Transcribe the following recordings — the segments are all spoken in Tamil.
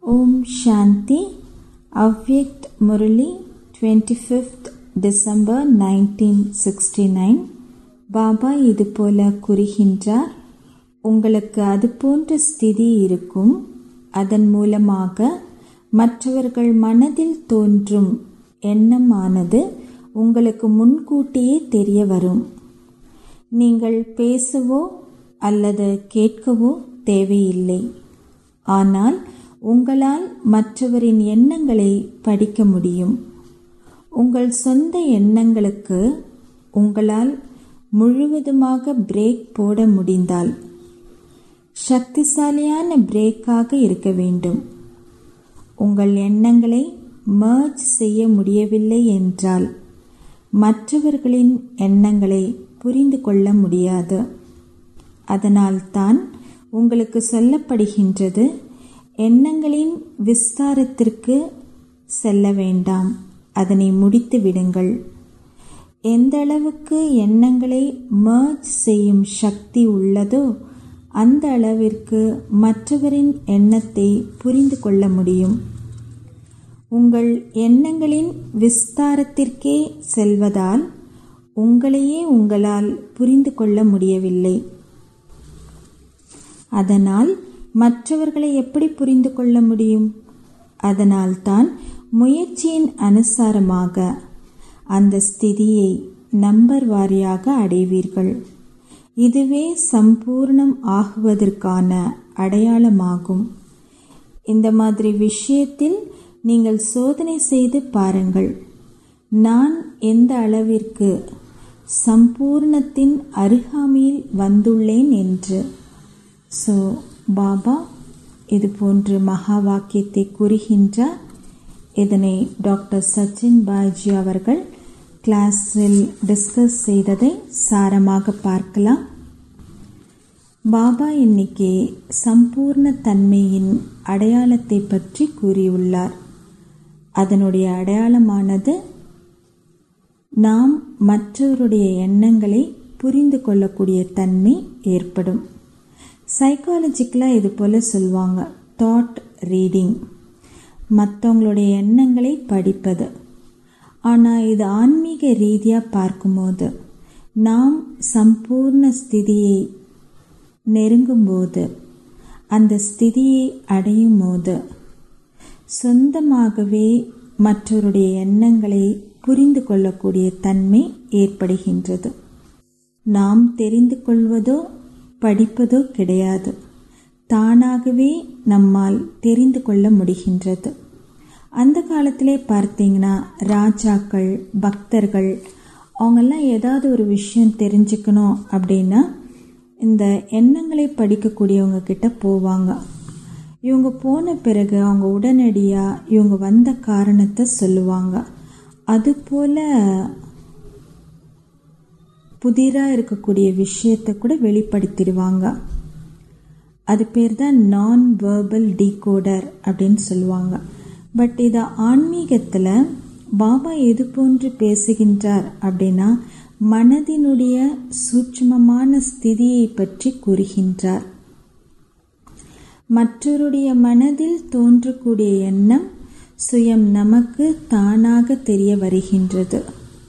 ஓம் சாந்தி Avyakt Murli twenty fifth December nineteen sixty nine Baba இதுபோல கூறுகின்றார் உங்களுக்கு அது போன்ற ஸ்திதி இருக்கும் அதன் மூலமாக மற்றவர்கள் மனதில் தோன்றும் எண்ணமானது உங்களுக்கு முன்கூட்டியே தெரிய வரும் நீங்கள் பேசவோ அல்லது கேட்கவோ தேவையில்லை ஆனால் உங்களால் மற்றவரின் எண்ணங்களை படிக்க முடியும் உங்கள் சொந்த எண்ணங்களுக்கு உங்களால் முழுவதுமாக பிரேக் போட முடிந்தால் சக்திசாலியான பிரேக்காக இருக்க வேண்டும் உங்கள் எண்ணங்களை மர்ஜ் செய்ய முடியவில்லை என்றால் மற்றவர்களின் எண்ணங்களை புரிந்து கொள்ள முடியாது அதனால்தான் உங்களுக்கு சொல்லப்படுகின்றது எண்ணங்களின் விஸ்தாரத்திற்கு செல்ல வேண்டாம் அதனை முடித்து விடுங்கள் எந்த அளவுக்கு எண்ணங்களை மர்ஜ் செய்யும் சக்தி உள்ளதோ அந்த அளவிற்கு மற்றவரின் எண்ணத்தை புரிந்து கொள்ள முடியும் உங்கள் எண்ணங்களின் விஸ்தாரத்திற்கே செல்வதால் உங்களையே உங்களால் புரிந்து கொள்ள முடியவில்லை அதனால் மற்றவர்களை எப்படி புரிந்து கொள்ள முடியும் அதனால்தான் முயற்சியின் அனுசாரமாக அந்த ஸ்திதியை நம்பர் வாரியாக அடைவீர்கள் இதுவே சம்பூர்ணம் ஆகுவதற்கான அடையாளமாகும் இந்த மாதிரி விஷயத்தில் நீங்கள் சோதனை செய்து பாருங்கள் நான் எந்த அளவிற்கு சம்பூர்ணத்தின் அருகாமையில் வந்துள்ளேன் என்று ஸோ பாபா இது போன்று மகா வாக்கியத்தை கூறுகின்றார் இதனை டாக்டர் சச்சின் பாய்ஜி அவர்கள் கிளாஸில் டிஸ்கஸ் செய்ததை சாரமாக பார்க்கலாம் பாபா இன்னைக்கு சம்பூர்ண தன்மையின் அடையாளத்தை பற்றி கூறியுள்ளார் அதனுடைய அடையாளமானது நாம் மற்றவருடைய எண்ணங்களை புரிந்து கொள்ளக்கூடிய தன்மை ஏற்படும் சைக்காலஜிக்கலாக இது போல் சொல்லுவாங்க தாட் ரீடிங் மற்றவங்களுடைய எண்ணங்களை படிப்பது ஆனால் இது ஆன்மீக ரீதியாக பார்க்கும்போது நாம் சம்பூர்ண ஸ்திதியை நெருங்கும்போது அந்த ஸ்திதியை அடையும் போது சொந்தமாகவே மற்றவருடைய எண்ணங்களை புரிந்து கொள்ளக்கூடிய தன்மை ஏற்படுகின்றது நாம் தெரிந்து கொள்வதோ படிப்பதோ கிடையாது தானாகவே நம்மால் தெரிந்து கொள்ள முடிகின்றது அந்த காலத்திலே பார்த்தீங்கன்னா ராஜாக்கள் பக்தர்கள் அவங்கெல்லாம் ஏதாவது ஒரு விஷயம் தெரிஞ்சுக்கணும் அப்படின்னா இந்த எண்ணங்களை படிக்கக்கூடியவங்க கிட்ட போவாங்க இவங்க போன பிறகு அவங்க உடனடியாக இவங்க வந்த காரணத்தை சொல்லுவாங்க அதுபோல் புதிராக இருக்கக்கூடிய விஷயத்தை கூட வெளிப்படுத்திடுவாங்க அது பேர் தான் நான் வேர்பல் டீகோடர் அப்படின்னு சொல்லுவாங்க பட் இதை ஆன்மீகத்தில் பாபா எது போன்று பேசுகின்றார் அப்படின்னா மனதினுடைய சூட்சமமான ஸ்திதியை பற்றி கூறுகின்றார் மற்றவருடைய மனதில் தோன்றக்கூடிய எண்ணம் சுயம் நமக்கு தானாக தெரிய வருகின்றது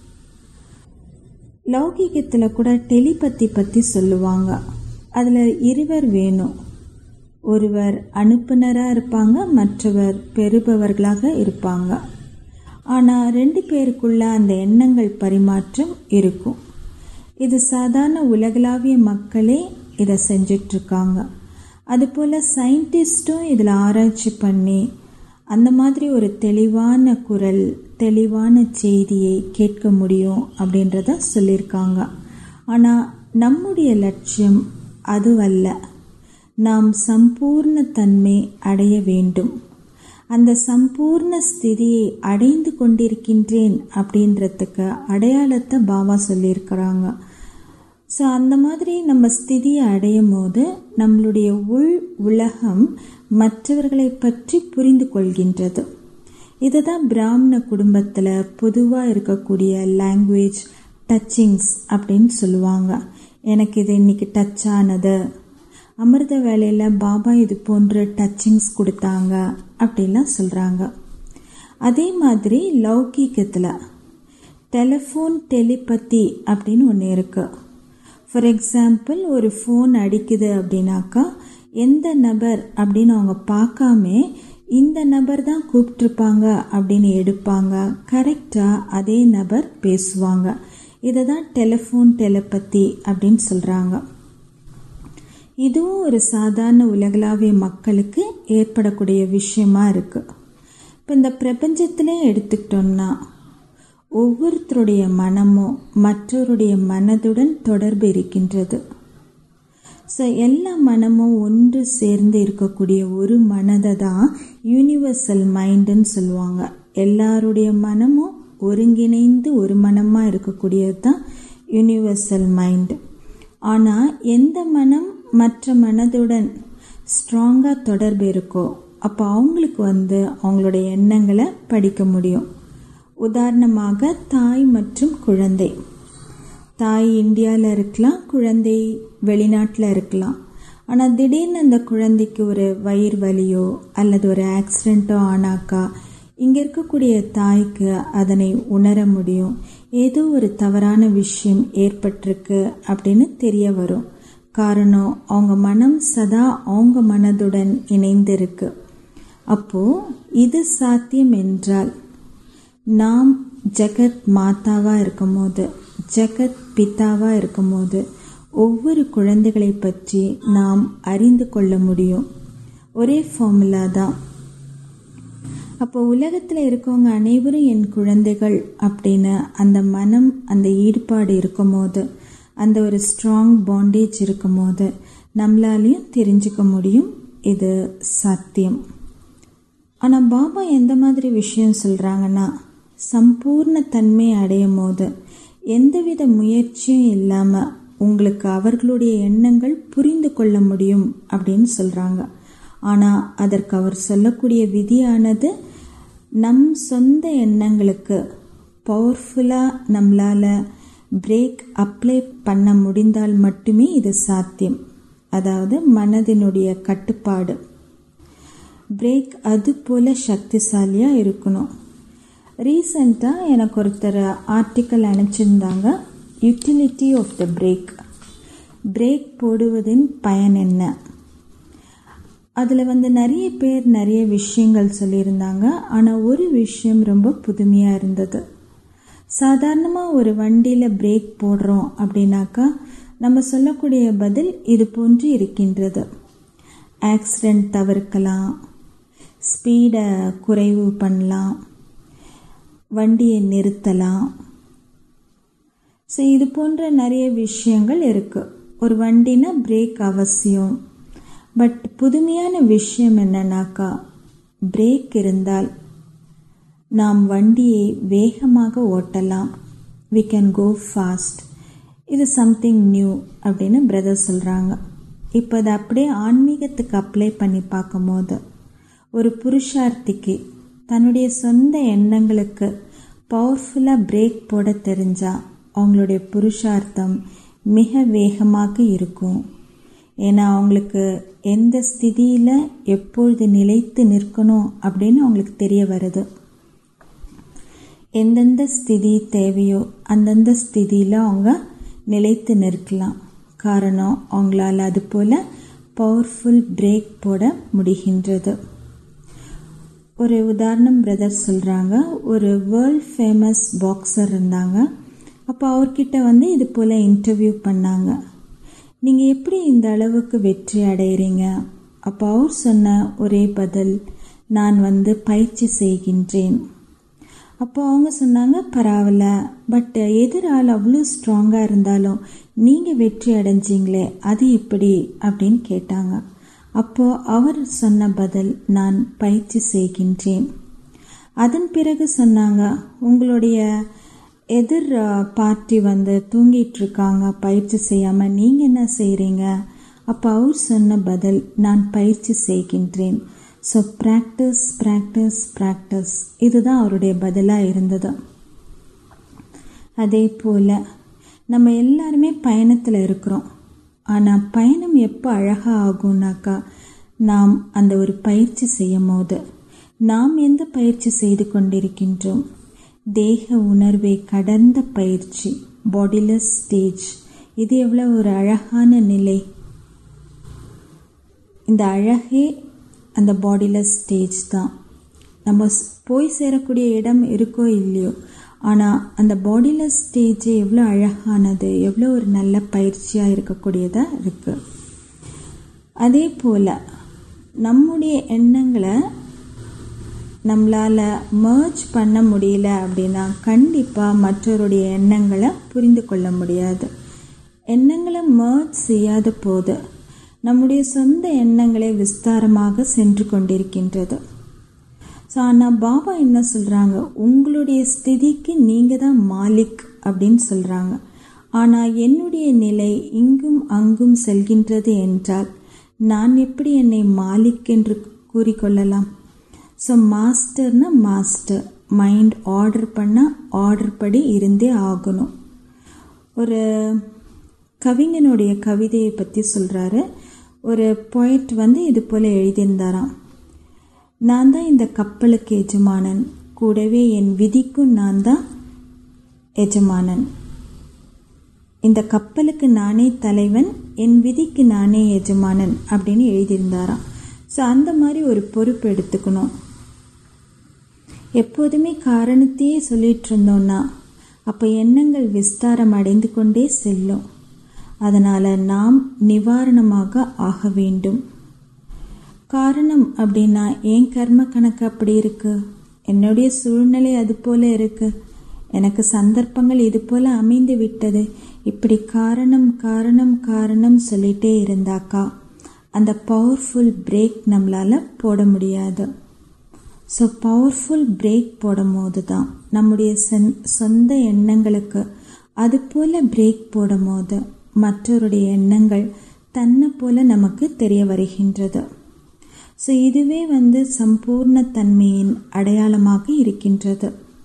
லௌகிகத்தில் கூட டெலிபத்தி பற்றி சொல்லுவாங்க அதில் இருவர் வேணும் ஒருவர் அனுப்புனராக இருப்பாங்க மற்றவர் பெறுபவர்களாக இருப்பாங்க ஆனால் ரெண்டு பேருக்குள்ள அந்த எண்ணங்கள் பரிமாற்றம் இருக்கும் இது சாதாரண உலகளாவிய மக்களே இதை செஞ்சிட்ருக்காங்க அதுபோல் சயின்டிஸ்ட்டும் இதில் ஆராய்ச்சி பண்ணி அந்த மாதிரி ஒரு தெளிவான குரல் தெளிவான செய்தியை கேட்க முடியும் அப்படின்றத சொல்லியிருக்காங்க ஆனால் நம்முடைய லட்சியம் அதுவல்ல நாம் சம்பூர்ண தன்மை அடைய வேண்டும் அந்த சம்பூர்ண ஸ்திதியை அடைந்து கொண்டிருக்கின்றேன் அப்படின்றதுக்கு அடையாளத்தை பாபா சொல்லியிருக்கிறாங்க ஸோ அந்த மாதிரி நம்ம ஸ்திதியை அடையும் போது நம்மளுடைய உள் உலகம் மற்றவர்களை பற்றி புரிந்து கொள்கின்றது இதுதான் பிராமண குடும்பத்தில் பொதுவாக இருக்கக்கூடிய லாங்குவேஜ் டச்சிங்ஸ் அப்படின்னு சொல்லுவாங்க எனக்கு இது இன்னைக்கு டச் ஆனது அமிர்த வேலையில் பாபா இது போன்ற டச்சிங்ஸ் கொடுத்தாங்க அப்படின்லாம் சொல்கிறாங்க அதே மாதிரி லௌகீகத்தில் டெலிஃபோன் டெலிபதி அப்படின்னு ஒன்று இருக்குது ஃபார் எக்ஸாம்பிள் ஒரு ஃபோன் அடிக்குது அப்படின்னாக்கா எந்த நபர் அப்படின்னு அவங்க பார்க்காம இந்த நபர் தான் கூப்பிட்ருப்பாங்க அப்படின்னு எடுப்பாங்க கரெக்டாக அதே நபர் பேசுவாங்க இதை தான் டெலிஃபோன் டெலிபதி அப்படின்னு சொல்கிறாங்க இதுவும் ஒரு சாதாரண உலகளாவிய மக்களுக்கு ஏற்படக்கூடிய விஷயமா இருக்குது இப்போ இந்த பிரபஞ்சத்திலே எடுத்துக்கிட்டோம்னா ஒவ்வொருத்தருடைய மனமும் மற்றவருடைய மனதுடன் தொடர்பு இருக்கின்றது ஸோ எல்லா மனமும் ஒன்று சேர்ந்து இருக்கக்கூடிய ஒரு மனதை தான் யூனிவர்சல் மைண்டுன்னு சொல்லுவாங்க எல்லாருடைய மனமும் ஒருங்கிணைந்து ஒரு மனமாக இருக்கக்கூடியது தான் யூனிவர்சல் மைண்டு ஆனால் எந்த மனம் மற்ற மனதுடன் ஸ்ட்ராங்காக தொடர்பு இருக்கோ அப்போ அவங்களுக்கு வந்து அவங்களுடைய எண்ணங்களை படிக்க முடியும் உதாரணமாக தாய் மற்றும் குழந்தை தாய் இந்தியாவில் இருக்கலாம் குழந்தை வெளிநாட்டில் இருக்கலாம் ஆனால் திடீர்னு அந்த குழந்தைக்கு ஒரு வயிறு வலியோ அல்லது ஒரு ஆக்சிடெண்ட்டோ ஆனாக்கா இங்கே இருக்கக்கூடிய தாய்க்கு அதனை உணர முடியும் ஏதோ ஒரு தவறான விஷயம் ஏற்பட்டிருக்கு அப்படின்னு தெரிய வரும் காரணம் அவங்க மனம் சதா அவங்க மனதுடன் இணைந்திருக்கு அப்போ இது சாத்தியம் என்றால் நாம் ஜெகத் மாதாவா இருக்கும்போது ஜெகத் பிதாவா இருக்கும்போது ஒவ்வொரு குழந்தைகளை பற்றி நாம் அறிந்து கொள்ள முடியும் ஒரே ஃபார்முலா தான் அப்போ உலகத்தில் இருக்கவங்க அனைவரும் என் குழந்தைகள் அப்படின்னு அந்த மனம் அந்த ஈடுபாடு இருக்கும்போது அந்த ஒரு ஸ்ட்ராங் பாண்டேஜ் இருக்கும்போது நம்மளாலையும் தெரிஞ்சுக்க முடியும் இது சத்தியம் ஆனால் பாபா எந்த மாதிரி விஷயம் சொல்கிறாங்கன்னா சம்பூர்ண தன்மை அடையும் போது எந்தவித முயற்சியும் இல்லாமல் உங்களுக்கு அவர்களுடைய எண்ணங்கள் புரிந்து கொள்ள முடியும் அப்படின்னு சொல்கிறாங்க ஆனால் அதற்கு அவர் சொல்லக்கூடிய விதியானது நம் சொந்த எண்ணங்களுக்கு பவர்ஃபுல்லாக நம்மளால் பிரேக் அப்ளை பண்ண முடிந்தால் மட்டுமே இது சாத்தியம் அதாவது மனதினுடைய கட்டுப்பாடு பிரேக் அது போல் சக்திசாலியாக இருக்கணும் ரீசண்டாக எனக்கு ஒருத்தர் ஆர்டிக்கல் அனுப்பிச்சிருந்தாங்க utility of the brake brake போடுவதின் பயன் என்ன அதில் வந்து நிறைய பேர் நிறைய விஷயங்கள் சொல்லியிருந்தாங்க ஆனால் ஒரு விஷயம் ரொம்ப புதுமையாக இருந்தது சாதாரணமாக ஒரு வண்டியில் பிரேக் போடுறோம் அப்படின்னாக்கா நம்ம சொல்லக்கூடிய பதில் இது போன்று இருக்கின்றது ஆக்சிடெண்ட் தவிர்க்கலாம் ஸ்பீடை குறைவு பண்ணலாம் வண்டியை நிறுத்தலாம் ஸோ இது போன்ற நிறைய விஷயங்கள் இருக்குது ஒரு வண்டினா பிரேக் அவசியம் பட் புதுமையான விஷயம் என்னன்னாக்கா பிரேக் இருந்தால் நாம் வண்டியை வேகமாக ஓட்டலாம் வி கேன் கோ ஃபாஸ்ட் இது சம்திங் நியூ அப்படின்னு பிரதர் சொல்கிறாங்க இப்போ அதை அப்படியே ஆன்மீகத்துக்கு அப்ளை பண்ணி பார்க்கும்போது ஒரு புருஷார்த்திக்கு தன்னுடைய சொந்த எண்ணங்களுக்கு பவர்ஃபுல்லாக பிரேக் போட தெரிஞ்சால் அவங்களுடைய புருஷார்த்தம் மிக வேகமாக இருக்கும் ஏன்னா அவங்களுக்கு எந்த ஸ்திதியில் எப்பொழுது நிலைத்து நிற்கணும் அப்படின்னு அவங்களுக்கு தெரிய வருது எந்தெந்த ஸ்திதி தேவையோ அந்தந்த ஸ்திதியில் அவங்க நிலைத்து நிற்கலாம் காரணம் அவங்களால அது போல் பவர்ஃபுல் பிரேக் போட முடிகின்றது ஒரு உதாரணம் பிரதர் சொல்கிறாங்க ஒரு வேர்ல்ட் ஃபேமஸ் பாக்ஸர் இருந்தாங்க அப்போ அவர்கிட்ட வந்து இது போல் இன்டர்வியூ பண்ணாங்க நீங்கள் எப்படி இந்த அளவுக்கு வெற்றி அடைகிறீங்க அப்போ அவர் சொன்ன ஒரே பதில் நான் வந்து பயிற்சி செய்கின்றேன் அப்போ அவங்க சொன்னாங்க பரவாயில்ல பட் எதிரால் அவ்வளோ ஸ்ட்ராங்காக இருந்தாலும் நீங்கள் வெற்றி அடைஞ்சிங்களே அது எப்படி அப்படின்னு கேட்டாங்க அப்போ அவர் சொன்ன பதில் நான் பயிற்சி செய்கின்றேன் அதன் பிறகு சொன்னாங்க உங்களுடைய எதிர் பார்ட்டி வந்து தூங்கிட்டு இருக்காங்க பயிற்சி செய்யாமல் நீங்கள் என்ன செய்கிறீங்க அப்போ அவர் சொன்ன பதில் நான் பயிற்சி செய்கின்றேன் ஸோ ப்ராக்டிஸ் ப்ராக்டிஸ் ப்ராக்டிஸ் இதுதான் அவருடைய பதிலாக இருந்தது அதே போல் நம்ம எல்லாருமே பயணத்தில் இருக்கிறோம் ஆனால் பயணம் எப்போ அழகாக ஆகும்னாக்கா நாம் அந்த ஒரு பயிற்சி செய்யும் போது நாம் எந்த பயிற்சி செய்து கொண்டிருக்கின்றோம் தேக உணர்வை கடந்த பயிற்சி பாடிலெஸ் ஸ்டேஜ் இது எவ்வளோ ஒரு அழகான நிலை இந்த அழகே அந்த பாடிலெஸ் ஸ்டேஜ் தான் நம்ம போய் சேரக்கூடிய இடம் இருக்கோ இல்லையோ ஆனால் அந்த பாடிலெஸ் ஸ்டேஜ் எவ்வளோ அழகானது எவ்வளோ ஒரு நல்ல பயிற்சியாக இருக்கக்கூடியதாக இருக்குது அதே போல் நம்முடைய எண்ணங்களை நம்மளால் மர்ஜ் பண்ண முடியல அப்படின்னா கண்டிப்பாக மற்றவருடைய எண்ணங்களை புரிந்து கொள்ள முடியாது எண்ணங்களை மர்ஜ் செய்யாத போது நம்முடைய சொந்த எண்ணங்களை விஸ்தாரமாக சென்று கொண்டிருக்கின்றது ஸோ ஆனால் பாபா என்ன சொல்கிறாங்க உங்களுடைய ஸ்திதிக்கு நீங்கள் தான் மாலிக் அப்படின்னு சொல்கிறாங்க ஆனால் என்னுடைய நிலை இங்கும் அங்கும் செல்கின்றது என்றால் நான் எப்படி என்னை மாலிக் என்று கூறிக்கொள்ளலாம் ஸோ மாஸ்டர்னா மாஸ்டர் மைண்ட் ஆர்டர் பண்ணால் ஆர்டர் படி இருந்தே ஆகணும் ஒரு கவிஞனுடைய கவிதையை பற்றி சொல்கிறாரு ஒரு பொயட் வந்து இது போல் எழுதியிருந்தாராம் நான் தான் இந்த கப்பலுக்கு எஜமானன் கூடவே என் விதிக்கும் நான் தான் எஜமானன் இந்த கப்பலுக்கு நானே தலைவன் என் விதிக்கு நானே எஜமானன் அப்படின்னு எழுதியிருந்தாராம் ஸோ அந்த மாதிரி ஒரு பொறுப்பு எடுத்துக்கணும் எப்போதுமே காரணத்தையே சொல்லிட்டு இருந்தோம்னா அப்போ எண்ணங்கள் விஸ்தாரம் அடைந்து கொண்டே செல்லும் அதனால் நாம் நிவாரணமாக ஆக வேண்டும் காரணம் அப்படின்னா ஏன் கர்ம கணக்கு அப்படி இருக்கு என்னுடைய சூழ்நிலை அது போல இருக்கு எனக்கு சந்தர்ப்பங்கள் இது போல அமைந்து விட்டது இப்படி காரணம் காரணம் காரணம் சொல்லிட்டே இருந்தாக்கா அந்த பவர்ஃபுல் பிரேக் நம்மளால் போட முடியாது ஸோ பவர்ஃபுல் பிரேக் போடும் போது தான் நம்முடைய சொந்த எண்ணங்களுக்கு அது போல பிரேக் போடும் போது மற்றவருடைய எண்ணங்கள் தன்னை போல நமக்கு தெரிய வருகின்றது ஸோ இதுவே வந்து சம்பூர்ண தன்மையின் அடையாளமாக இருக்கின்றது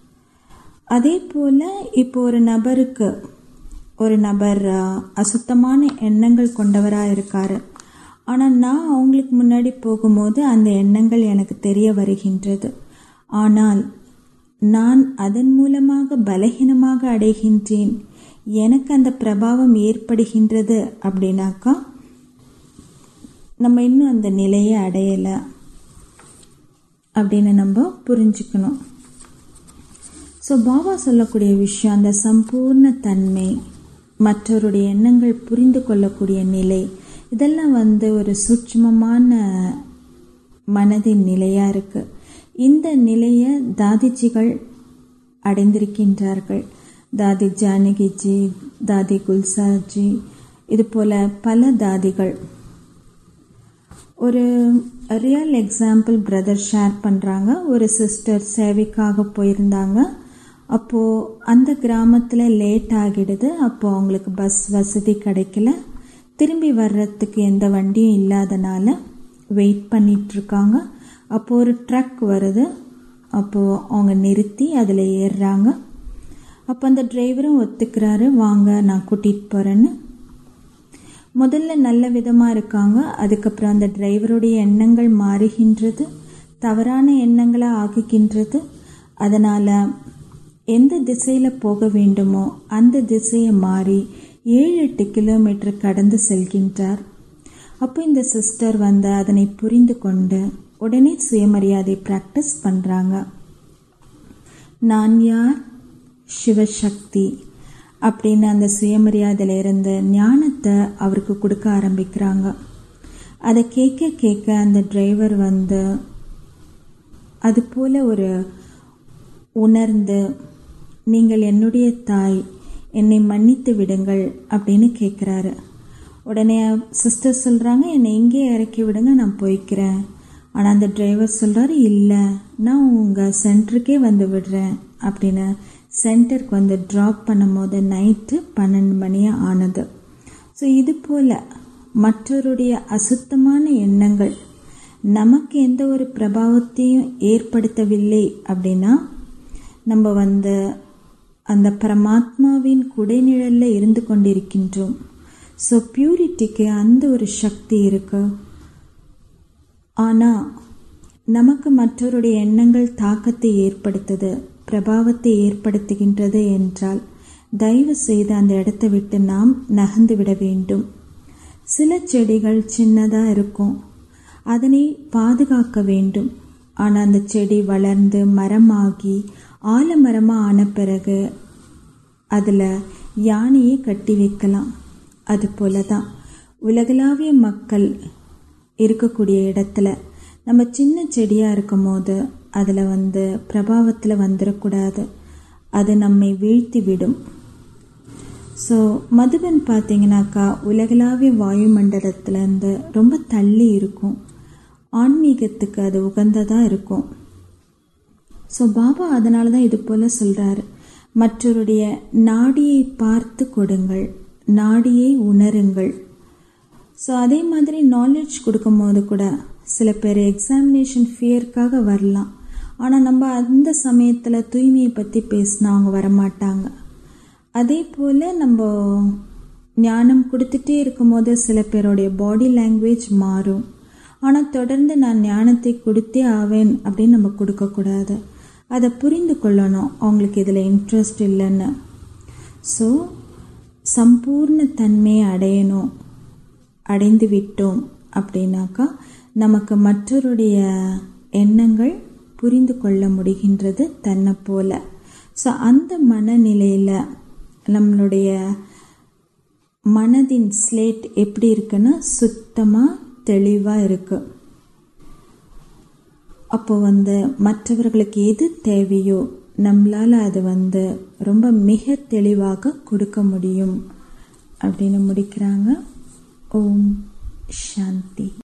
அதே போல் இப்போ ஒரு நபருக்கு ஒரு நபர் அசுத்தமான எண்ணங்கள் கொண்டவராக இருக்கார் ஆனால் நான் அவங்களுக்கு முன்னாடி போகும்போது அந்த எண்ணங்கள் எனக்கு தெரிய வருகின்றது ஆனால் நான் அதன் மூலமாக பலகீனமாக அடைகின்றேன் எனக்கு அந்த பிரபாவம் ஏற்படுகின்றது அப்படின்னாக்கா நம்ம இன்னும் அந்த நிலையை அடையலை அப்படின்னு நம்ம புரிஞ்சுக்கணும் ஸோ பாபா சொல்லக்கூடிய விஷயம் அந்த சம்பூர்ண தன்மை மற்றவருடைய எண்ணங்கள் புரிந்து கொள்ளக்கூடிய நிலை இதெல்லாம் வந்து ஒரு சூட்சமமான மனதின் நிலையாக இருக்குது இந்த நிலையை தாதிஜிகள் அடைந்திருக்கின்றார்கள் தாதி ஜானகிஜி தாதி குல்சாஜி இது போல பல தாதிகள் ஒரு ரியல் எக்ஸாம்பிள் பிரதர் ஷேர் பண்ணுறாங்க ஒரு சிஸ்டர் சேவைக்காக போயிருந்தாங்க அப்போது அந்த கிராமத்தில் லேட் ஆகிடுது அப்போது அவங்களுக்கு பஸ் வசதி கிடைக்கல திரும்பி வர்றதுக்கு எந்த வண்டியும் இல்லாதனால வெயிட் பண்ணிகிட்ருக்காங்க அப்போது ஒரு ட்ரக் வருது அப்போது அவங்க நிறுத்தி அதில் ஏறுறாங்க அப்போ அந்த டிரைவரும் ஒத்துக்கிறாரு வாங்க நான் கூட்டிகிட்டு போகிறேன்னு முதல்ல நல்ல விதமாக இருக்காங்க அதுக்கப்புறம் அந்த டிரைவருடைய எண்ணங்கள் மாறுகின்றது தவறான எண்ணங்களை ஆகுகின்றது அதனால் எந்த திசையில் போக வேண்டுமோ அந்த திசையை மாறி ஏழு எட்டு கிலோமீட்டர் கடந்து செல்கின்றார் அப்போ இந்த சிஸ்டர் வந்து அதனை புரிந்து கொண்டு உடனே சுயமரியாதை ப்ராக்டிஸ் பண்ணுறாங்க நான் யார் சிவசக்தி அப்படின்னு அந்த சுயமரியாதையில் இருந்த ஞானத்தை அவருக்கு கொடுக்க ஆரம்பிக்கிறாங்க அதை கேட்க கேட்க அந்த டிரைவர் வந்து அது போல ஒரு உணர்ந்து நீங்கள் என்னுடைய தாய் என்னை மன்னித்து விடுங்கள் அப்படின்னு கேட்குறாரு உடனே சிஸ்டர் சொல்கிறாங்க என்னை இங்கே இறக்கி விடுங்க நான் போய்க்கிறேன் ஆனால் அந்த டிரைவர் சொல்கிறாரு இல்லை நான் உங்கள் சென்டருக்கே வந்து விடுறேன் அப்படின்னு சென்டருக்கு வந்து ட்ராப் பண்ணும் போது நைட்டு பன்னெண்டு மணியாக ஆனது ஸோ இது போல் மற்றவருடைய அசுத்தமான எண்ணங்கள் நமக்கு எந்த ஒரு பிரபாவத்தையும் ஏற்படுத்தவில்லை அப்படின்னா நம்ம வந்து அந்த பரமாத்மாவின் குடைநிழலில் இருந்து கொண்டிருக்கின்றோம் ஸோ பியூரிட்டிக்கு அந்த ஒரு சக்தி இருக்கு ஆனால் நமக்கு மற்றவருடைய எண்ணங்கள் தாக்கத்தை ஏற்படுத்துது பிரபாவத்தை ஏற்படுத்துகின்றது என்றால் தயவு செய்து அந்த இடத்தை விட்டு நாம் நகர்ந்து விட வேண்டும் சில செடிகள் சின்னதாக இருக்கும் அதனை பாதுகாக்க வேண்டும் ஆனால் அந்த செடி வளர்ந்து மரமாகி ஆலமரமாக ஆன பிறகு அதில் யானையை கட்டி வைக்கலாம் அது போல தான் உலகளாவிய மக்கள் இருக்கக்கூடிய இடத்துல நம்ம சின்ன செடியாக இருக்கும் போது அதில் வந்து பிரபாவத்தில் வந்துடக்கூடாது அது நம்மை வீழ்த்தி விடும் ஸோ மதுபன் பார்த்தீங்கன்னாக்கா உலகளாவிய வாயுமண்டலத்திலேருந்து ரொம்ப தள்ளி இருக்கும் ஆன்மீகத்துக்கு அது உகந்ததாக இருக்கும் ஸோ பாபா அதனால தான் இது போல் சொல்கிறாரு மற்றவருடைய நாடியை பார்த்து கொடுங்கள் நாடியை உணருங்கள் ஸோ அதே மாதிரி நாலேஜ் கொடுக்கும்போது கூட சில பேர் எக்ஸாமினேஷன் ஃபியர்க்காக வரலாம் ஆனால் நம்ம அந்த சமயத்தில் தூய்மையை பற்றி பேசினா அவங்க வரமாட்டாங்க அதே போல் நம்ம ஞானம் கொடுத்துட்டே இருக்கும்போது சில பேருடைய பாடி லாங்குவேஜ் மாறும் ஆனால் தொடர்ந்து நான் ஞானத்தை கொடுத்தே ஆவேன் அப்படின்னு நம்ம கொடுக்கக்கூடாது அதை புரிந்து கொள்ளணும் அவங்களுக்கு இதில் இன்ட்ரெஸ்ட் இல்லைன்னு ஸோ சம்பூர்ண தன்மையை அடையணும் அடைந்து விட்டோம் அப்படின்னாக்கா நமக்கு மற்றவருடைய எண்ணங்கள் புரிந்து கொள்ள முடிகின்றது தன்னை போல ஸோ அந்த மனநிலையில் நம்மளுடைய மனதின் ஸ்லேட் எப்படி இருக்குன்னா சுத்தமாக தெளிவாக இருக்கு அப்போ வந்து மற்றவர்களுக்கு எது தேவையோ நம்மளால் அது வந்து ரொம்ப மிக தெளிவாக கொடுக்க முடியும் அப்படின்னு முடிக்கிறாங்க ஓம் சாந்தி